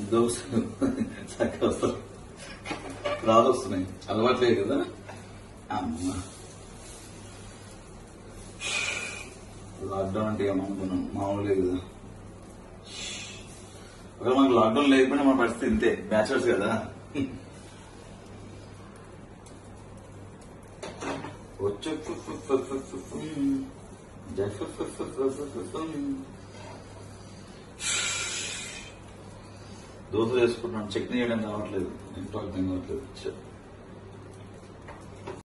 దోశలు చక్కగా వస్తాయి రాదు వస్తున్నాయి అలవాట్లేదు కదా అమ్మ లాక్డౌన్ అంటే ఏమనుకున్నాం మామూలుగా కదా ఒకవేళ మనకు లాక్డౌన్ లేకపోయినా మన పరిస్థితి ఇంతే బ్యాచులర్స్ కదా వచ్చు దోశ వేసుకుంటున్నాను చట్నీ చేయడం కావట్లేదు ఇంట్లో అర్థం కావట్లేదు